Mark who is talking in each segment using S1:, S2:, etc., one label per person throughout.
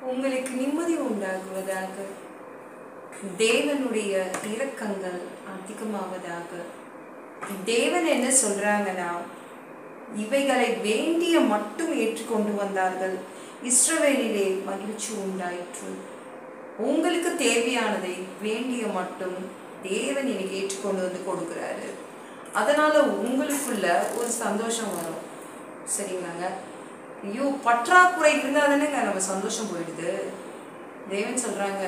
S1: உங்களுக்கு நிம்மதி உண்டாகுவதாக தேவனுடைய இரக்கங்கள் அதிகமாவதாக தேவன் என்ன சொல்றாங்கன்னா இவைகளை வேண்டிய மட்டும் ஏற்றுக்கொண்டு வந்தார்கள் இஸ்ரவேலிலே மகிழ்ச்சி உண்டாயிற்று உங்களுக்கு தேவையானதை வேண்டிய மட்டும் தேவன் இன்னைக்கு ஏற்றுக்கொண்டு வந்து கொடுக்குறாரு அதனால உங்களுக்குள்ள ஒரு சந்தோஷம் வரும் சரிங்களாங்க ஐயோ பற்றாக்குறை இருந்தால் தானேங்க நம்ம சந்தோஷம் போயிடுது தேவன் சொல்றாங்க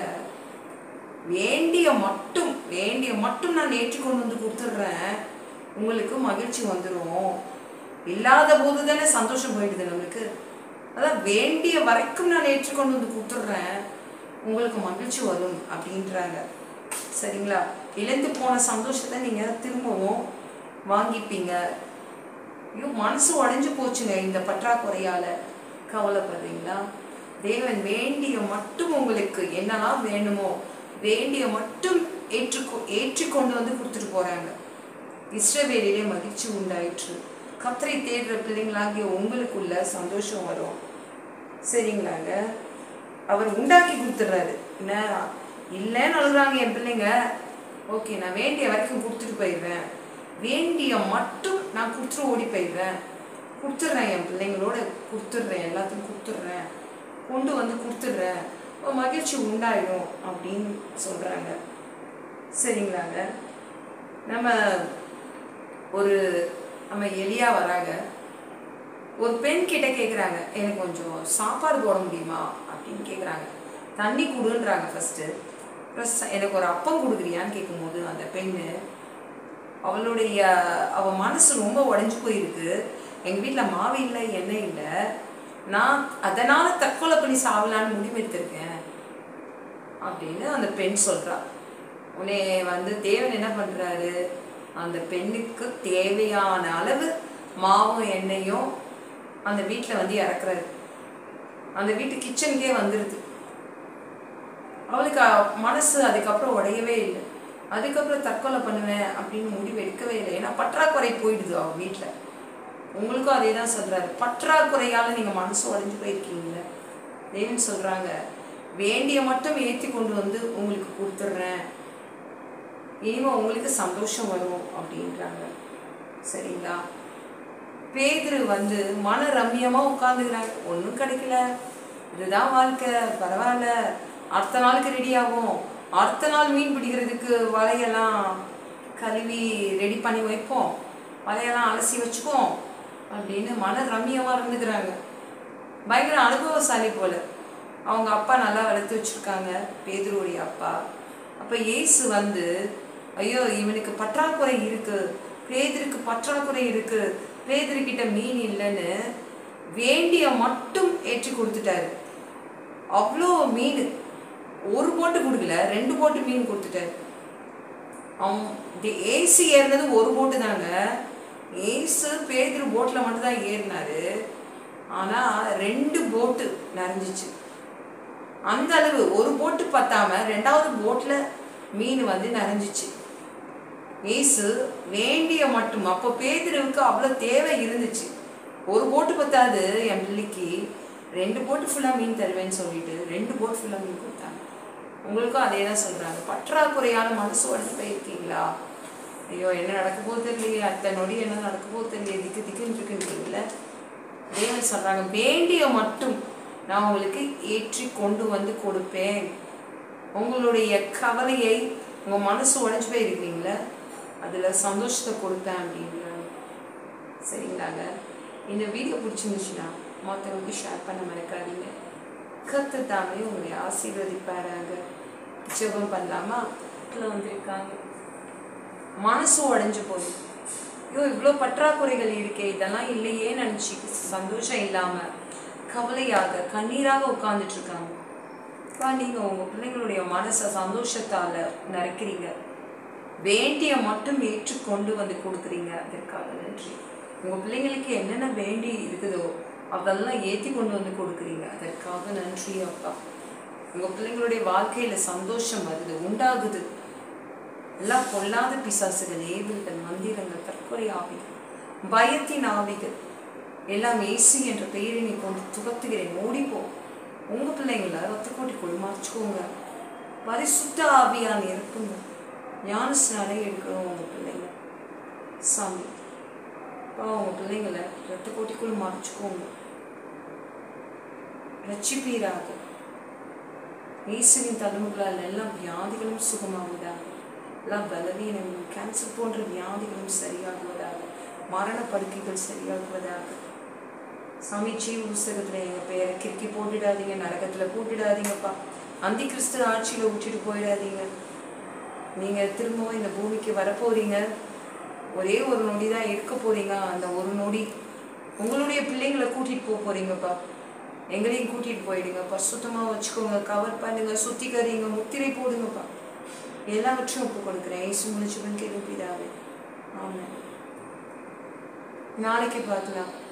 S1: வேண்டிய மட்டும் வேண்டிய மட்டும் நான் ஏற்றுக்கொண்டு வந்து கொடுத்துட்றேன் உங்களுக்கு மகிழ்ச்சி வந்துடும் இல்லாத போது தானே சந்தோஷம் போயிடுது நம்மளுக்கு அதான் வேண்டிய வரைக்கும் நான் ஏற்றுக்கொண்டு வந்து கொடுத்துட்றேன் உங்களுக்கு மகிழ்ச்சி வரும் அப்படின்றாங்க சரிங்களா இழந்து போன சந்தோஷத்தை நீங்கள் திரும்பவும் வாங்கிப்பீங்க ஐயோ மனசு உடைஞ்சு போச்சுங்க இந்த பற்றாக்குறையால கவலைப்படுறீங்களா தேவன் வேண்டிய மட்டும் உங்களுக்கு என்னெல்லாம் வேணுமோ வேண்டிய மட்டும் ஏற்றுக்கொ ஏற்றிக்கொண்டு வந்து கொடுத்துட்டு போறாங்க இஸ்ரவேலிலே மகிழ்ச்சி உண்டாயிற்று கத்தரை தேடுற பிள்ளைங்களாகிய உங்களுக்குள்ள சந்தோஷம் வரும் சரிங்களாங்க அவர் உண்டாக்கி கொடுத்துட்றாரு என்ன இல்லைன்னு அழுகுறாங்க என் பிள்ளைங்க ஓகே நான் வேண்டிய வரைக்கும் கொடுத்துட்டு போயிடுறேன் வேண்டிய மட்டும் நான் கொடுத்துட்டு ஓடி போயிடுறேன் கொடுத்துட்றேன் என் பிள்ளைங்களோட கொடுத்துட்றேன் எல்லாத்தையும் கொடுத்துட்றேன் கொண்டு வந்து கொடுத்துட்றேன் ஒரு மகிழ்ச்சி உண்டாயிடும் அப்படின்னு சொல்கிறாங்க சரிங்களாங்க நம்ம ஒரு நம்ம எலியா வராங்க ஒரு பெண் கிட்ட கேட்குறாங்க எனக்கு கொஞ்சம் சாப்பாடு போட முடியுமா அப்படின்னு கேட்குறாங்க தண்ணி கொடுன்றாங்க ஃபஸ்ட்டு ப்ளஸ் எனக்கு ஒரு அப்பம் கொடுக்குறியான்னு கேட்கும்போது அந்த பெண்ணு அவளுடைய அவ மனசு ரொம்ப உடஞ்சி போயிருக்கு எங்கள் வீட்டில் மாவு இல்லை எண்ணெய் இல்லை நான் அதனால் தற்கொலை பண்ணி சாவலான்னு முடிவெடுத்திருக்கேன் அப்படின்னு அந்த பெண் சொல்கிறா உடனே வந்து தேவன் என்ன பண்ணுறாரு அந்த பெண்ணுக்கு தேவையான அளவு மாவும் எண்ணெயும் அந்த வீட்டில் வந்து இறக்குறாரு அந்த வீட்டு கிச்சனுக்கே வந்துடுது அவளுக்கு அ- மனசு அதுக்கப்புறம் உடையவே இல்லை அதுக்கப்புறம் தற்கொலை பண்ணுவேன் அப்படின்னு முடிவு எடுக்கவே இல்லை ஏன்னா பற்றாக்குறை போயிடுது அவ வீட்டில் உங்களுக்கும் அதே தான் சொல்கிறாரு பற்றாக்குறையால் நீங்கள் மனசு உடைஞ்சு போயிருக்கீங்களே தேவன் சொல்கிறாங்க வேண்டிய மட்டும் ஏற்றி கொண்டு வந்து உங்களுக்கு கொடுத்துட்றேன் இனிமே உங்களுக்கு சந்தோஷம் வரும் அப்படின்றாங்க சரிங்களா பேதுரு வந்து மன ரம்யமா உட்காந்துக்கிறாங்க ஒன்றும் கிடைக்கல இதுதான் வாழ்க்கை பரவாயில்ல அடுத்த நாளுக்கு ரெடி ஆகும் அடுத்த நாள் மீன் பிடிக்கிறதுக்கு வலையெல்லாம் கழுவி ரெடி பண்ணி வைப்போம் வலையெல்லாம் அலசி வச்சுப்போம் அப்படின்னு மன ரம்யமா இருந்துக்கிறாங்க பயங்கர அனுபவசாலி போல அவங்க அப்பா நல்லா வளர்த்து வச்சிருக்காங்க பேதுருவுடைய அப்பா அப்ப இயேசு வந்து ஐயோ இவனுக்கு பற்றாக்குறை இருக்கு பேதருக்கு பற்றாக்குறை இருக்கு பேதர்கிட்ட மீன் இல்லைன்னு வேண்டிய மட்டும் ஏற்றி கொடுத்துட்டாரு அவ்வளோ மீன் ஒரு போட்டு கொடுக்கல ரெண்டு போட்டு மீன் கொடுத்துட்டாரு அவன் ஏசி ஏறினது ஒரு போட்டு தாங்க ஏசு பேதுரு போட்டில் மட்டும்தான் ஏறினாரு ஆனால் ரெண்டு போட்டு நிறைஞ்சிச்சு அந்த அளவு ஒரு போட்டு பத்தாம ரெண்டாவது போட்டில் மீன் வந்து நிறைஞ்சிச்சு ஏசு வேண்டிய மட்டும் அப்போ பேதுருவுக்கு அவ்வளோ தேவை இருந்துச்சு ஒரு போட்டு பத்தாது என் பிள்ளைக்கு ரெண்டு போட்டு ஃபுல்லாக மீன் தருவேன்னு சொல்லிட்டு ரெண்டு போட்டு ஃபுல்லாக மீன் கொடுத்தாங்க உங்களுக்கும் அதே தான் சொல்கிறாங்க பற்றாக்குறையான மனசு உடஞ்சு போயிருக்கீங்களா ஐயோ என்ன நடக்க போகுது தெரியலையே அத்தை நொடி என்ன நடக்க போகுது தெரியலையே திக்கு திக்குன்னு இருக்குன்றீங்கள தேவன் சொல்கிறாங்க வேண்டிய மட்டும் நான் உங்களுக்கு ஏற்றி கொண்டு வந்து கொடுப்பேன் உங்களுடைய கவலையை உங்கள் மனசு உடஞ்சி போயிருக்கீங்களே அதில் சந்தோஷத்தை கொடுப்பேன் அப்படின்றாங்க சரிங்களாங்க இந்த வீடியோ பிடிச்சிருந்துச்சுன்னா மற்றவங்களுக்கு ஷேர் பண்ண மறக்காதீங்க கத்து தாமே உங்களை ஆசீர்வதிப்பாராங்க ஜெபம் பண்ணலாமா வீட்டில் வந்திருக்காங்க மனசு உடஞ்சு போய் ஐயோ இவ்வளோ பற்றாக்குறைகள் இருக்கே இதெல்லாம் இல்லையே நினச்சி சந்தோஷம் இல்லாமல் கவலையாக கண்ணீராக உட்கார்ந்துட்டு இருக்காங்க அப்பா நீங்கள் உங்கள் பிள்ளைங்களுடைய மனசை சந்தோஷத்தால் நிறைக்கிறீங்க வேண்டிய மட்டும் ஏற்று கொண்டு வந்து கொடுக்குறீங்க அதற்காக நன்றி உங்கள் பிள்ளைங்களுக்கு என்னென்ன வேண்டி இருக்குதோ அதெல்லாம் ஏற்றி கொண்டு வந்து கொடுக்குறீங்க அதற்காக நன்றி அப்பா உங்கள் பிள்ளைங்களுடைய வாழ்க்கையில் சந்தோஷம் வருது உண்டாகுது எல்லாம் பொல்லாத பிசாசுகள் ஏவில்கள் மந்திரங்கள் தற்கொலை ஆவிகள் பயத்தின் ஆவிகள் எல்லாம் ஏசி என்ற பெயரை நீ கொண்டு துகத்துகிறேன் ஓடிப்போ உங்க பிள்ளைங்கள ரத்த கோட்டிக்குள் மறைச்சுக்கோங்க பரிசுத்த ஆவியான இருக்குங்க ஞான ஸ்நானம் எடுக்கணும் உங்க பிள்ளைங்க சாமி அப்பா உங்க பிள்ளைங்கள ரத்த கோட்டிக்குள் மறைச்சுக்கோங்க ரட்சிப்பீராக இயேசுவின் தழும்புகளால் எல்லா வியாதிகளும் சுகமாகுவதாக எல்லா பலவீனங்களும் கேன்சர் போன்ற வியாதிகளும் சரியாகுவதாக மரண படுக்கைகள் சரியாகுவதாக சாமி ஜீவ புஸ்தகத்துல எங்க பேரை கிறுக்கி போட்டுடாதீங்க நரகத்துல போட்டுடாதீங்கப்பா அந்தி கிறிஸ்து ஆட்சியில விட்டுட்டு போயிடாதீங்க நீங்க திரும்பவும் இந்த பூமிக்கு வரப்போறீங்க ஒரே ஒரு நொடி தான் இருக்க போறீங்க அந்த ஒரு நொடி உங்களுடைய பிள்ளைங்களை கூட்டிட்டு போக போறீங்கப்பா எங்களையும் கூட்டிட்டு போயிடுங்கப்பா சுத்தமா வச்சுக்கோங்க கவர் பண்ணுங்க சுத்திகரிங்க முத்திரை போடுங்கப்பா எல்லாவற்றையும் ஒப்பு கொடுக்குறேன் ஏசு முடிச்சுடன் கேள்வி பிதாவே ஆமாம் நாளைக்கு பார்க்கலாம்